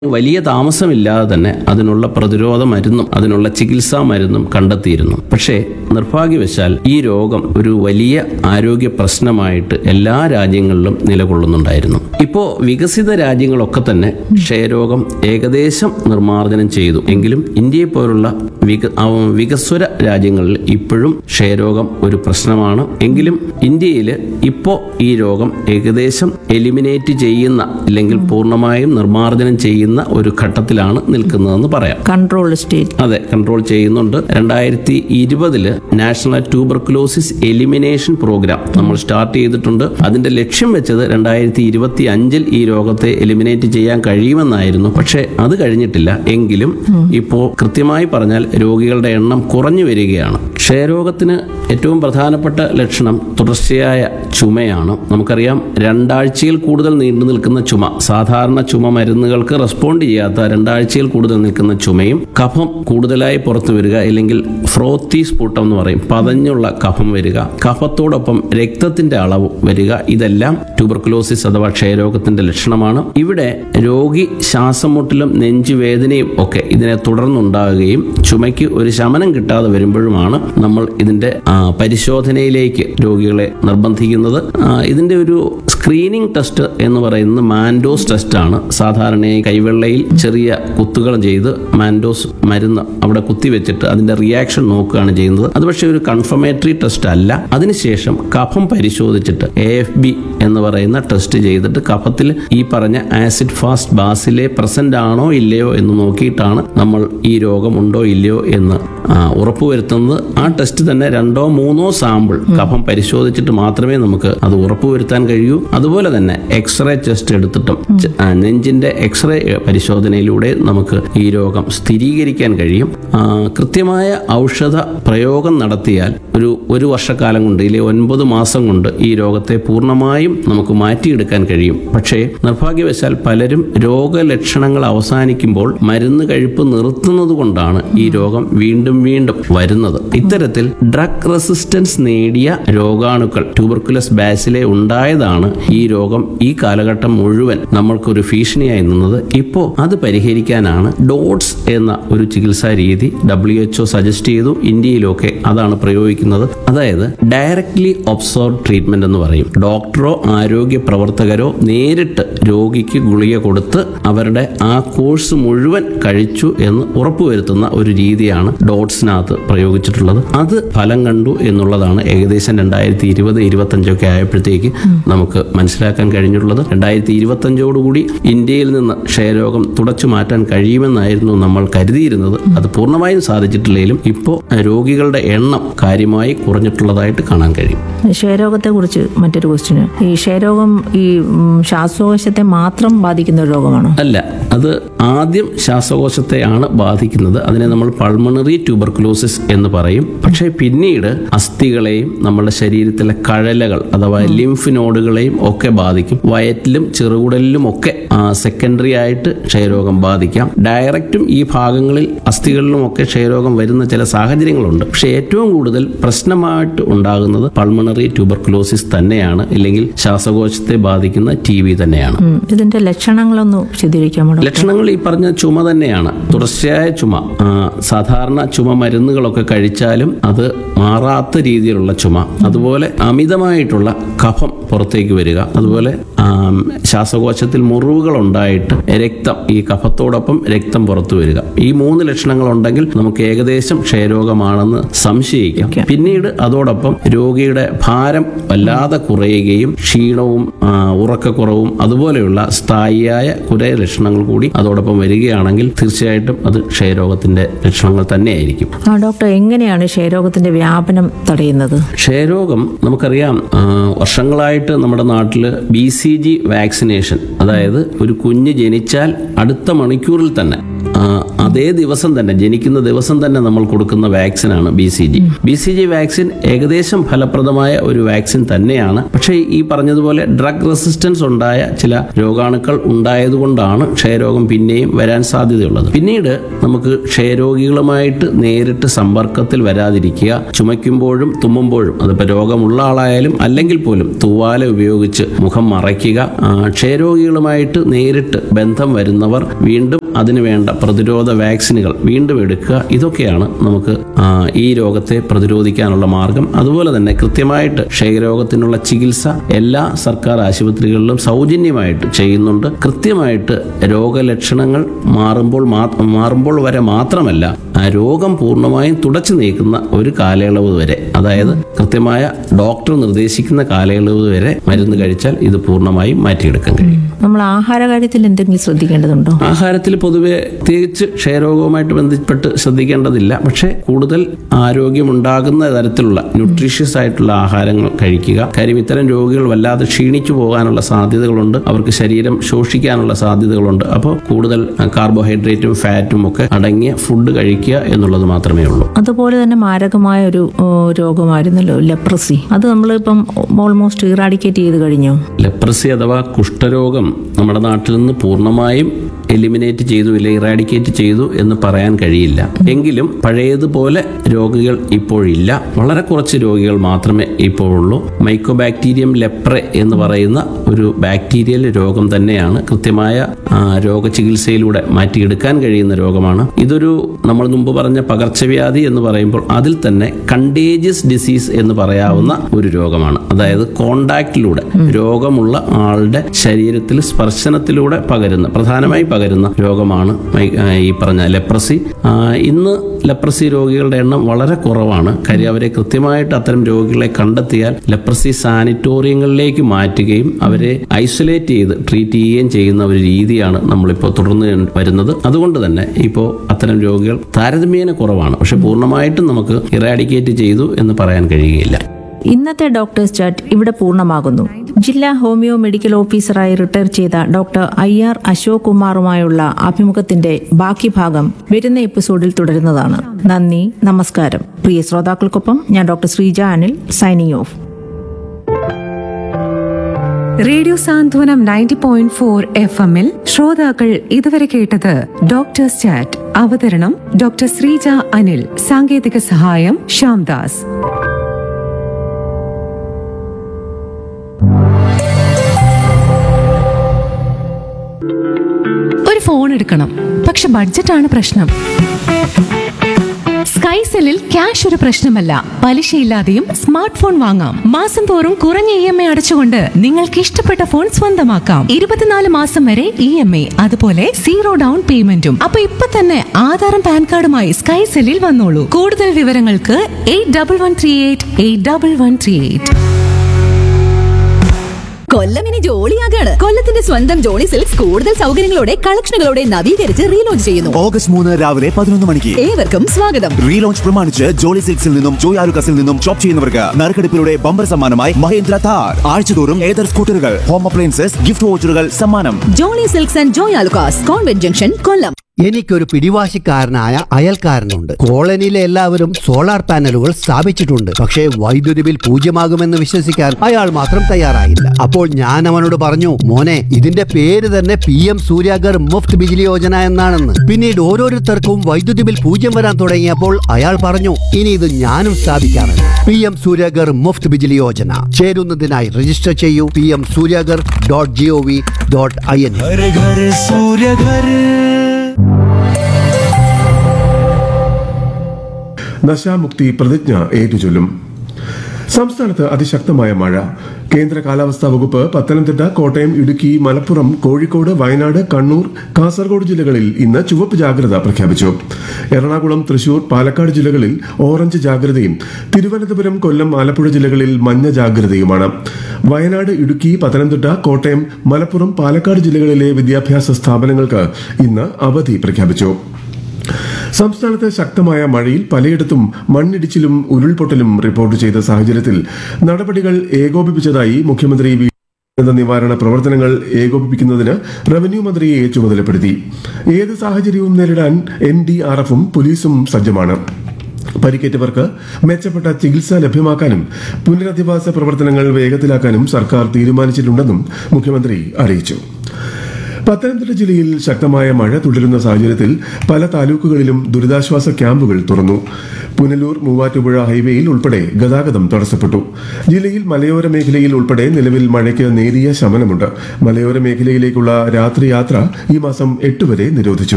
വലിയ താമസമില്ലാതെ തന്നെ അതിനുള്ള പ്രതിരോധ മരുന്നും അതിനുള്ള ചികിത്സാ മരുന്നും കണ്ടെത്തിയിരുന്നു പക്ഷേ നിർഭാഗ്യവശാൽ ഈ രോഗം ഒരു വലിയ ആരോഗ്യ പ്രശ്നമായിട്ട് എല്ലാ രാജ്യങ്ങളിലും നിലകൊള്ളുന്നുണ്ടായിരുന്നു ഇപ്പോൾ വികസിത രാജ്യങ്ങളൊക്കെ തന്നെ ക്ഷയരോഗം ഏകദേശം നിർമ്മാർജ്ജനം ചെയ്തു എങ്കിലും ഇന്ത്യയെ പോലുള്ള വിക ആ, വികസ്വര രാജ്യങ്ങളിൽ ഇപ്പോഴും ക്ഷയരോഗം ഒരു പ്രശ്നമാണ് എങ്കിലും ഇന്ത്യയിൽ ഇപ്പോൾ ഈ രോഗം ഏകദേശം എലിമിനേറ്റ് ചെയ്യുന്ന അല്ലെങ്കിൽ പൂർണ്ണമായും നിർമ്മാർജ്ജനം ചെയ്യുന്ന ഒരു ഘട്ടത്തിലാണ് നിൽക്കുന്നതെന്ന് പറയാം കൺട്രോൾ സ്റ്റേറ്റ് അതെ കൺട്രോൾ ചെയ്യുന്നുണ്ട് രണ്ടായിരത്തി ഇരുപതില് നാഷണൽ ട്യൂബർക്കുലോസിസ് എലിമിനേഷൻ പ്രോഗ്രാം നമ്മൾ സ്റ്റാർട്ട് ചെയ്തിട്ടുണ്ട് അതിന്റെ ലക്ഷ്യം വെച്ചത് രണ്ടായിരത്തി ഇരുപത്തി അഞ്ചിൽ ഈ രോഗത്തെ എലിമിനേറ്റ് ചെയ്യാൻ കഴിയുമെന്നായിരുന്നു പക്ഷേ അത് കഴിഞ്ഞിട്ടില്ല എങ്കിലും ഇപ്പോൾ കൃത്യമായി പറഞ്ഞാൽ രോഗികളുടെ എണ്ണം കുറഞ്ഞു വരികയാണ് ക്ഷയരോഗത്തിന് ഏറ്റവും പ്രധാനപ്പെട്ട ലക്ഷണം തുടർച്ചയായ ചുമയാണ് നമുക്കറിയാം രണ്ടാഴ്ചയിൽ കൂടുതൽ നീണ്ടു നിൽക്കുന്ന ചുമ സാധാരണ ചുമ മരുന്നുകൾക്ക് റെസ്പോണ്ട് ചെയ്യാത്ത രണ്ടാഴ്ചയിൽ കൂടുതൽ നിൽക്കുന്ന ചുമയും കഫം കൂടുതലായി പുറത്തു വരിക അല്ലെങ്കിൽ ഫ്രോത്തി സ്ഫുട്ടം എന്ന് പറയും പതഞ്ഞുള്ള കഫം വരിക കഫത്തോടൊപ്പം രക്തത്തിന്റെ അളവ് വരിക ഇതെല്ലാം ട്യൂബർക്കുലോസിസ് അഥവാ ക്ഷയരോഗത്തിന്റെ ലക്ഷണമാണ് ഇവിടെ രോഗി ശ്വാസം മുട്ടലും നെഞ്ചുവേദനയും ഒക്കെ ഇതിനെ തുടർന്നുണ്ടാകുകയും ചുമയ്ക്ക് ഒരു ശമനം കിട്ടാതെ വരുമ്പോഴുമാണ് നമ്മൾ ഇതിന്റെ ആ, പരിശോധനയിലേക്ക് രോഗികളെ നിർബന്ധിക്കുന്നത് ആ, ഇതിന്റെ ഒരു സ്ക്രീനിംഗ് ടെസ്റ്റ് എന്ന് പറയുന്നത് മാൻഡോസ് ടെസ്റ്റ് ആണ് സാധാരണയായി കൈവെള്ളയിൽ ചെറിയ കുത്തുകൾ ചെയ്ത് മാൻഡോസ് മരുന്ന് അവിടെ കുത്തിവെച്ചിട്ട് അതിന്റെ റിയാക്ഷൻ നോക്കുകയാണ് ചെയ്യുന്നത് അത് പക്ഷേ ഒരു കൺഫർമേറ്ററി ടെസ്റ്റ് അല്ല അതിനുശേഷം കഫം പരിശോധിച്ചിട്ട് എ എഫ് ബി എന്ന് പറയുന്ന ടെസ്റ്റ് ചെയ്തിട്ട് കഫത്തിൽ ഈ പറഞ്ഞ ആസിഡ് ഫാസ്റ്റ് ബാസിലെ പ്രസന്റ് ആണോ ഇല്ലയോ എന്ന് നോക്കിയിട്ടാണ് നമ്മൾ ഈ രോഗം ഉണ്ടോ ഇല്ലയോ എന്ന് ആ, ഉറപ്പുവരുത്തുന്നത് ആ ടെസ്റ്റ് തന്നെ രണ്ടോ മൂന്നോ സാമ്പിൾ കഫം പരിശോധിച്ചിട്ട് മാത്രമേ നമുക്ക് അത് ഉറപ്പുവരുത്താൻ കഴിയൂ അതുപോലെ തന്നെ എക്സ്റേ ടെസ്റ്റ് എടുത്തിട്ടും ച- ആ, നെഞ്ചിന്റെ എക്സ്റേ പരിശോധനയിലൂടെ നമുക്ക് ഈ രോഗം സ്ഥിരീകരിക്കാൻ കഴിയും ആ, കൃത്യമായ ഔഷധ പ്രയോഗം നടത്തിയാൽ ഒരു ഒരു വർഷക്കാലം കൊണ്ട് ഇല്ലെ ഒൻപത് മാസം കൊണ്ട് ഈ രോഗത്തെ പൂർണ്ണമായും നമുക്ക് മാറ്റിയെടുക്കാൻ കഴിയും പക്ഷേ നിർഭാഗ്യവശാൽ പലരും രോഗലക്ഷണങ്ങൾ അവസാനിക്കുമ്പോൾ മരുന്ന് കഴിപ്പ് നിർത്തുന്നത് കൊണ്ടാണ് ഈ രോഗം വീണ്ടും വീണ്ടും വരുന്നത് ഇത്തരത്തിൽ ഡ്രഗ് റെസിസ്റ്റൻസ് നേടിയ രോഗാണുക്കൾ ട്യൂബർക്കുലസ് ബാസിലെ ഉണ്ടായതാണ് ഈ രോഗം ഈ കാലഘട്ടം മുഴുവൻ നമ്മൾക്കൊരു ഭീഷണിയായി നിന്നത് ഇപ്പോൾ അത് പരിഹരിക്കാനാണ് ഡോട്ട്സ് എന്ന ഒരു ചികിത്സാ രീതി ഡബ്ല്യു എച്ച്ഒ സജസ്റ്റ് ചെയ്തു ഇന്ത്യയിലൊക്കെ അതാണ് പ്രയോഗിക്കുന്നത് അതായത് ഡയറക്ട്ലി ഒബ്സർവ് ട്രീറ്റ്മെന്റ് എന്ന് പറയും ഡോക്ടറോ ആരോഗ്യ പ്രവർത്തകരോ നേരിട്ട് രോഗിക്ക് ഗുളിക കൊടുത്ത് അവരുടെ ആ കോഴ്സ് മുഴുവൻ കഴിച്ചു എന്ന് ഉറപ്പുവരുത്തുന്ന ഒരു രീതിയാണ് ഡോട്ട്സിനകത്ത് പ്രയോഗിച്ചിട്ടുള്ളത് അത് ഫലം കണ്ടു എന്നുള്ളതാണ് ഏകദേശം രണ്ടായിരത്തി ഇരുപത് ഇരുപത്തഞ്ചൊക്കെ ആയപ്പോഴത്തേക്ക് നമുക്ക് മനസ്സിലാക്കാൻ കഴിഞ്ഞിട്ടുള്ളത് രണ്ടായിരത്തി ഇരുപത്തഞ്ചോടുകൂടി ഇന്ത്യയിൽ നിന്ന് ക്ഷയരോഗം തുടച്ചു മാറ്റാൻ കഴിയുമെന്നായിരുന്നു നമ്മൾ കരുതിയിരുന്നത് അത് പൂർണ്ണമായും സാധിച്ചിട്ടില്ലെങ്കിലും ഇപ്പോൾ രോഗികളുടെ എണ്ണം കാര്യമായി കുറഞ്ഞിട്ടുള്ളതായിട്ട് കാണാൻ കഴിയും ക്ഷയരോഗത്തെ കുറിച്ച് മറ്റൊരു ക്വസ്റ്റ്യന് ഈ ക്ഷയരോഗം ഈ ഉം, ശ്വാസകോശത്തെ മാത്രം ബാധിക്കുന്ന ഒരു രോഗമാണോ അല്ല അത് ആദ്യം ശ്വാസകോശത്തെയാണ് ബാധിക്കുന്നത് അതിനെ നമ്മൾ പൾമണറി ട്യൂബർക്കുലോസിസ് എന്ന് പറയും പക്ഷേ പിന്നീട് അസ്ഥികളെയും നമ്മുടെ ശരീരത്തിലെ കഴലകൾ അഥവാ ലിംഫ് നോഡുകളെയും ഒക്കെ ബാധിക്കും വയറ്റിലും ചെറുകുടലിലും ഒക്കെ സെക്കൻഡറി ആയിട്ട് ക്ഷയരോഗം ബാധിക്കാം ഡയറക്റ്റും ഈ ഭാഗങ്ങളിൽ അസ്ഥികളിലും ഒക്കെ ക്ഷയരോഗം വരുന്ന ചില സാഹചര്യങ്ങളുണ്ട് പക്ഷേ ഏറ്റവും കൂടുതൽ പ്രശ്നമായിട്ട് ഉണ്ടാകുന്നത് പൾമണറി ട്യൂബർക്കുലോസിസ് തന്നെയാണ് ഇല്ലെങ്കിൽ ശ്വാസകോശത്തെ ബാധിക്കുന്ന ടി വി തന്നെയാണ് ഉം, ഇതിന്റെ ലക്ഷണങ്ങളൊന്ന് വിശദീകരിക്കാമോ ഡോക്ടർ? ലക്ഷണങ്ങൾ ഈ പറഞ്ഞ ചുമ തന്നെയാണ് തുടർച്ചയായ ചുമ ആ, സാധാരണ ചുമ മരുന്നുകളൊക്കെ കഴിച്ചാലും അത് മാറാത്ത രീതിയിലുള്ള ചുമ അതുപോലെ അമിതമായിട്ടുള്ള കഫം പുറത്തേക്ക് വരിക അതുപോലെ ആം, ശ്വാസകോശത്തിൽ മുറിവുകൾ ഉണ്ടായിട്ട് രക്തം ഈ കഫത്തോടൊപ്പം രക്തം പുറത്തു വരിക ഈ മൂന്ന് ലക്ഷണങ്ങൾ ഉണ്ടെങ്കിൽ നമുക്ക് ഏകദേശം ക്ഷയരോഗമാണെന്ന് സംശയിക്കാം പിന്നീട് അതോടൊപ്പം രോഗിയുടെ ഭാരം വല്ലാതെ കുറയുകയും ക്ഷീണവും ആ, ഉറക്കക്കുറവും അതുപോലെയുള്ള സ്ഥായിയായ കുറെ ലക്ഷണങ്ങൾ കൂടി അതോടൊപ്പം വരികയാണെങ്കിൽ തീർച്ചയായിട്ടും അത് ക്ഷയരോഗത്തിന്റെ ലക്ഷണങ്ങൾ തന്നെയായിരിക്കും ആ ഡോക്ടർ എങ്ങനെയാണ് ക്ഷയരോഗത്തിന്റെ വ്യാപനം തടയുന്നത് ക്ഷയരോഗം നമുക്കറിയാം ആ, വർഷങ്ങളായിട്ട് നമ്മുടെ നാട്ടിൽ ബി സി ജി വാക്സിനേഷൻ അതായത് ഒരു കുഞ്ഞ് ജനിച്ചാൽ അടുത്ത മണിക്കൂറിൽ തന്നെ ആ, അതേ ദിവസം തന്നെ ജനിക്കുന്ന ദിവസം തന്നെ നമ്മൾ കൊടുക്കുന്ന വാക്സിനാണ് B C G B C G vaccine ഏകദേശം ഫലപ്രദമായ ഒരു വാക്സിൻ തന്നെയാണ് പക്ഷേ ഈ പറഞ്ഞതുപോലെ ഡ്രഗ് റെസിസ്റ്റൻസ് ഉണ്ടായ ചില രോഗാണുക്കൾ ഉണ്ടായതുകൊണ്ടാണ് ക്ഷയരോഗം പിന്നെയും വരാൻ സാധ്യതയുള്ളത് പിന്നീട് നമുക്ക് ക്ഷയരോഗികളുമായിട്ട് നേരിട്ട് സമ്പർക്കത്തിൽ വരാതിരിക്കുക ചുമയ്ക്കുമ്പോഴും തുമ്മുമ്പോഴും അതിപ്പോൾ രോഗമുള്ള ആളായാലും അല്ലെങ്കിൽ പോലും തൂവാല ഉപയോഗിച്ച് മുഖം മറയ്ക്കുക ആ, ക്ഷയരോഗികളുമായിട്ട് നേരിട്ട് ബന്ധം വരുന്നവർ വീണ്ടും അതിനു വേണ്ട പ്രതിരോധ വാക്സിനുകൾ വീണ്ടും എടുക്കുക ഇതൊക്കെയാണ് നമുക്ക് ആ, ഈ രോഗത്തെ പ്രതിരോധിക്കാനുള്ള മാർഗം അതുപോലെ തന്നെ കൃത്യമായിട്ട് ക്ഷയരോഗത്തിനുള്ള ചികിത്സ എല്ലാ സർക്കാർ ആശുപത്രികളിലും സൗജന്യമായിട്ട് ചെയ്യുന്നുണ്ട് കൃത്യമായിട്ട് രോഗലക്ഷണങ്ങൾ മാറുമ്പോൾ മാ- മാറുമ്പോൾ വരെ മാത്രമല്ല ആ രോഗം പൂർണ്ണമായും തുടച്ചു നീക്കുന്ന ഒരു കാലയളവ് വരെ അതായത് കൃത്യമായ ഡോക്ടർ നിർദ്ദേശിക്കുന്ന കാലയളവ് വരെ മരുന്ന് കഴിച്ചാൽ ഇത് പൂർണ്ണമായും മാറ്റിയെടുക്കാൻ കഴിയും നമ്മൾ ആഹാര കാര്യത്തിൽ എന്തെങ്കിലും ശ്രദ്ധിക്കേണ്ടതുണ്ടോ ആഹാരത്തിൽ പൊതുവെ പ്രത്യേകിച്ച് ക്ഷയരോഗവുമായിട്ട് ബന്ധപ്പെട്ട് ശ്രദ്ധിക്കേണ്ടതില്ല പക്ഷേ കൂടുതൽ ആരോഗ്യമുണ്ടാകുന്ന തരത്തിലുള്ള ന്യൂട്രീഷ്യസ് ആയിട്ടുള്ള ആഹാരങ്ങൾ കഴിക്കുക കാര്യം ഇത്തരം രോഗികൾ വല്ലാതെ ക്ഷീണിച്ചു പോകാനുള്ള സാധ്യതകളുണ്ട് അവർക്ക് ശരീരം ശോഷിക്കാനുള്ള സാധ്യതകളുണ്ട് അപ്പോൾ കൂടുതൽ കാർബോഹൈഡ്രേറ്റും ഫാറ്റും ഒക്കെ അടങ്ങിയ ഫുഡ് കഴിക്കുക എന്നുള്ളത് മാത്രമേ ഉള്ളൂ അതുപോലെ തന്നെ മാരകമായ ഒരു ഓ, രോഗമായിരുന്നല്ലോ ലെപ്രസി അത് നമ്മളിപ്പം ഓൾമോസ്റ്റ് ഇറാഡിക്കേറ്റ് ചെയ്ത് കഴിഞ്ഞോ ലെപ്രസി അഥവാ കുഷ്ഠരോഗം നമ്മുടെ നാട്ടിൽ നിന്ന് പൂർണ്ണമായും എലിമിനേറ്റ് ചെയ്തു ഇല്ല ഇറാഡിക്കേറ്റ് ചെയ്തു എന്ന് പറയാൻ കഴിയില്ല എങ്കിലും പഴയതുപോലെ രോഗികൾ ഇപ്പോഴില്ല വളരെ കുറച്ച് രോഗികൾ മാത്രമേ ഇപ്പോഴുള്ളൂ മൈക്കോബാക്ടീരിയം ലെപ്രെ എന്ന് പറയുന്ന ഒരു ബാക്ടീരിയൽ രോഗം തന്നെയാണ് കൃത്യമായ ആ, രോഗചികിത്സയിലൂടെ മാറ്റിയെടുക്കാൻ കഴിയുന്ന രോഗമാണ് ഇതൊരു നമ്മൾ മുമ്പ് പറഞ്ഞ പകർച്ചവ്യാധി എന്ന് പറയുമ്പോൾ അതിൽ തന്നെ കണ്ടേജിയസ് ഡിസീസ് എന്ന് പറയാവുന്ന ഒരു രോഗമാണ് അതായത് കോണ്ടാക്റ്റിലൂടെ രോഗമുള്ള ആളുടെ ശരീരത്തിൽ സ്പർശനത്തിലൂടെ പകരുന്ന പ്രധാനമായി പകരുന്ന രോഗമാണ് മൈ- ആ, ഈ പറഞ്ഞ ലെപ്രസി ആ, ഇന്ന് ലെപ്രസി രോഗികളുടെ എണ്ണം വളരെ കുറവാണ് കാര്യം അവരെ കൃത്യമായിട്ട് അത്തരം രോഗികളെ കണ്ടെത്തിയാൽ ലെപ്രസി സാനിറ്റോറിയങ്ങളിലേക്ക് മാറ്റുകയും അവരെ ഐസൊലേറ്റ് ചെയ്ത് ട്രീറ്റ് ചെയ്യുകയും ചെയ്യുന്ന ഒരു രീതിയാണ് നമ്മളിപ്പോൾ തുടർന്ന് വരുന്നത് അതുകൊണ്ട് തന്നെ ഇപ്പോൾ അത്തരം രോഗികൾ താരതമ്യേന കുറവാണ് പക്ഷെ പൂർണ്ണമായിട്ടും നമുക്ക് ഇറാഡിക്കേറ്റ് ചെയ്തു എന്ന് പറയാൻ കഴിയുകയില്ല ഇന്നത്തെ ഡോക്ടേഴ്സ് ചാറ്റ് ഇവിടെ പൂർണ്ണമാകുന്നു ജില്ലാ ഹോമിയോ മെഡിക്കൽ ഓഫീസറായി റിട്ടയർ ചെയ്ത ഡോക്ടർ ഐ ആർ അശോക് കുമാറുമായുള്ള അഭിമുഖത്തിന്റെ ബാക്കി ഭാഗം വരുന്ന എപ്പിസോഡിൽ തുടരുന്നതാണ് നന്ദി നമസ്കാരം പ്രിയ ശ്രോതാക്കൾക്കൊപ്പം ഞാൻ doctor Sreeja Anil signing off radio Santhwanam ninety point four F എമ്മിൽ ശ്രോതാക്കൾ ഇതുവരെ കേട്ടത് ഡോക്ടേഴ്സ് ചാറ്റ് അവതരണം ഡോക്ടർ ശ്രീജ അനിൽ സാങ്കേതിക സഹായം ശ്യാംദാസ് ഒരു ഫോൺ എടുക്കണം പക്ഷെ ബഡ്ജറ്റാണ് പ്രശ്നം സ്കൈസെല്ലിൽ ക്യാഷ് ഒരു പ്രശ്നമല്ല പലിശയില്ലാതെയും സ്മാർട്ട് ഫോൺ വാങ്ങാം മാസം തോറും കുറഞ്ഞ ഇ എം ഐ അടച്ചുകൊണ്ട് നിങ്ങൾക്ക് ഇഷ്ടപ്പെട്ട ഫോൺ സ്വന്തമാക്കാം ഇരുപത്തിനാല് മാസം വരെ ഇ എം ഐ അതുപോലെ സീറോ ഡൗൺ പേയ്മെന്റും അപ്പൊ ഇപ്പൊ തന്നെ ആധാറും പാൻ കാർഡുമായി സ്കൈസെല്ലിൽ വന്നോളൂ കൂടുതൽ വിവരങ്ങൾക്ക് eight double one three eight eight double one three eight Kollam ഇനി ജോളിയാകാണ് കൊല്ലത്തിന്റെ സ്വന്തം ജോളി സിൽക്സ് കൂടുതൽ സൗകര്യങ്ങളോടെ കളക്ഷനുകളോടെ നവീകരിച്ച് റീലോഞ്ച് ചെയ്യുന്നു ഓഗസ്റ്റ് മൂന്ന് രാവിലെ പതിനൊന്ന് മണിക്ക് ഏവർക്കും സ്വാഗതം റീലോഞ്ച് പ്രമാണിച്ച് ജോളി സിൽക്സിൽ നിന്നും ജോയ് ആലുക്കസിൽ നിന്നും ഷോപ്പ് ചെയ്യുന്നവർക്ക് നറുക്കെടുപ്പിലൂടെ ബമ്പർ സമ്മാനമായി മഹേന്ദ്ര താർ ആഴ്ചതോറും ഏതർ സ്കൂട്ടറുകൾ ഹോം അപ്ലയൻസസ് ഗിഫ്റ്റ് വോച്ചറുകൾ സമ്മാനം Jolly silks and Joy Alukkas convent junction Kollam എനിക്കൊരു പിടിവാശിക്കാരനായ അയൽക്കാരനുണ്ട് കോളനിയിലെ എല്ലാവരും സോളാർ പാനലുകൾ സ്ഥാപിച്ചിട്ടുണ്ട് പക്ഷേ വൈദ്യുതി ബിൽ പൂജ്യമാകുമെന്ന് വിശ്വസിക്കാൻ അയാൾ മാത്രം തയ്യാറായില്ല അപ്പോൾ ഞാൻ അവനോട് പറഞ്ഞു മോനെ ഇതിന്റെ പേര് തന്നെ പി എം സൂര്യാഗർ മുഫ്ത് ബിജിലി യോജന എന്നാണെന്ന് പിന്നീട് ഓരോരുത്തർക്കും വൈദ്യുതി ബിൽ പൂജ്യം വരാൻ തുടങ്ങിയപ്പോൾ അയാൾ പറഞ്ഞു ഇനി ഇത് ഞാനും സ്ഥാപിക്കാറുണ്ട് പി എം സൂര്യാഗർ മുഫ്ത് ബിജിലി യോജന ചേരുന്നതിനായി രജിസ്റ്റർ ചെയ്യൂ P M Suryaghar dot G O V dot I N നശാമുക്തി പ്രതിജ്ഞ ഏറ്റുചൊല്ലും സംസ്ഥാനത്ത് അതിശക്തമായ മഴ കേന്ദ്ര കാലാവസ്ഥാ വകുപ്പ് പത്തനംതിട്ട കോട്ടയം ഇടുക്കി മലപ്പുറം കോഴിക്കോട് വയനാട് കണ്ണൂർ കാസർഗോഡ് ജില്ലകളിൽ ഇന്ന് ചുവപ്പ് ജാഗ്രത പ്രഖ്യാപിച്ചു എറണാകുളം തൃശൂർ പാലക്കാട് ജില്ലകളിൽ ഓറഞ്ച് ജാഗ്രതയും തിരുവനന്തപുരം കൊല്ലം ആലപ്പുഴ ജില്ലകളിൽ മഞ്ഞ ജാഗ്രതയുമാണ് വയനാട് ഇടുക്കി പത്തനംതിട്ട കോട്ടയം മലപ്പുറം പാലക്കാട് ജില്ലകളിലെ വിദ്യാഭ്യാസ സ്ഥാപനങ്ങൾക്ക് ഇന്ന് അവധി പ്രഖ്യാപിച്ചു സംസ്ഥാനത്ത് ശക്തമായ മഴയിൽ പലയിടത്തും മണ്ണിടിച്ചിലും ഉരുൾപൊട്ടലും റിപ്പോർട്ട് ചെയ്ത സാഹചര്യത്തിൽ നടപടികൾ ഏകോപിപ്പിച്ചതായി മുഖ്യമന്ത്രി വി ദുരന്ത നിവാരണ പ്രവർത്തനങ്ങൾ ഏകോപിപ്പിക്കുന്നതിന് റവന്യൂ മന്ത്രിയെ ചുമതലപ്പെടുത്തി ഏത് സാഹചര്യവും നേരിടാൻ എൻ ഡി ആർ എഫും പോലീസും സജ്ജമാണ് പരിക്കേറ്റവർക്ക് മെച്ചപ്പെട്ട ചികിത്സ ലഭ്യമാക്കാനും പുനരധിവാസ പ്രവർത്തനങ്ങൾ വേഗത്തിലാക്കാനും സർക്കാർ തീരുമാനിച്ചിട്ടുണ്ടെന്നും മുഖ്യമന്ത്രി അറിയിച്ചു പത്തനംതിട്ട ജില്ലയിൽ ശക്തമായ മഴ തുടരുന്ന സാഹചര്യത്തിൽ പല താലൂക്കുകളിലും ദുരിതാശ്വാസ ക്യാമ്പുകൾ തുറന്നു പുനലൂർ മൂവാറ്റുപുഴ ഹൈവേയിൽ ഉൾപ്പെടെ ഗതാഗതം തടസ്സപ്പെട്ടു ജില്ലയിൽ മലയോര മേഖലയിൽ ഉൾപ്പെടെ നിലവിൽ മഴയ്ക്ക് നേരിയ ശമനമുണ്ട് മലയോര മേഖലയിലേക്കുള്ള രാത്രി യാത്ര ഈ മാസം എട്ട് വരെ നിരോധിച്ചു